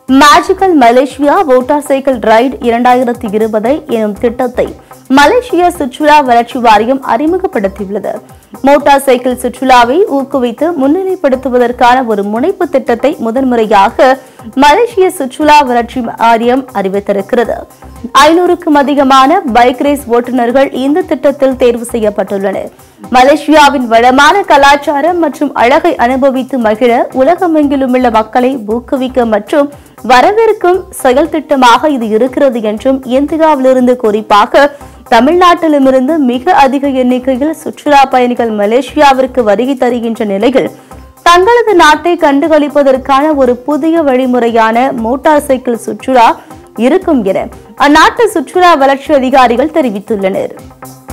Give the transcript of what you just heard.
magical Malaysia motorcycle ride இரண்டாயிரத்தி இருபதை எனும் திட்டத்தை மலேசிய சுற்றுலா வளர்ச்சி வாரியம் அறிமுகப்படுத்தியுள்ளது மோட்டார் சைக்கிள் சுற்றுலாவை ஊக்குவித்து முன்னிலைப்படுத்துவதற்கான ஒரு முனைப்பு திட்டத்தை முதன்முறையாக மலேசிய சுற்றுலா வளர்ச்சி வாரியம் அறிவித்திருக்கிறது ஐநூறுக்கும் அதிகமான பைக் ரேஸ் ஓட்டுநர்கள் இந்த திட்டத்தில் தேர்வு செய்யப்பட்டுள்ளனர் மலேசியாவின் வளமான கலாச்சாரம் மற்றும் அழகை அனுபவித்து மகிழ உலகமெங்கிலும் உள்ள மக்களை ஊக்குவிக்க மற்றும் வரவேற்கும் செயல் திட்டமாக இது இருக்கிறது என்றும் இந்தியாவிலிருந்து குறிப்பாக தமிழ்நாட்டிலுமிருந்து மிக அதிக எண்ணிக்கையில் சுற்றுலா பயணிகள் மலேசியாவிற்கு வருகை தருகின்ற நிலையில் தங்களது நாட்டை கண்டுகளிப்பதற்கான ஒரு புதிய வழிமுறையான மோட்டார் சைக்கிள் சுற்றுலா இருக்கும் என அந்நாட்டு சுற்றுலா வளர்ச்சி அதிகாரிகள் தெரிவித்துள்ளனர்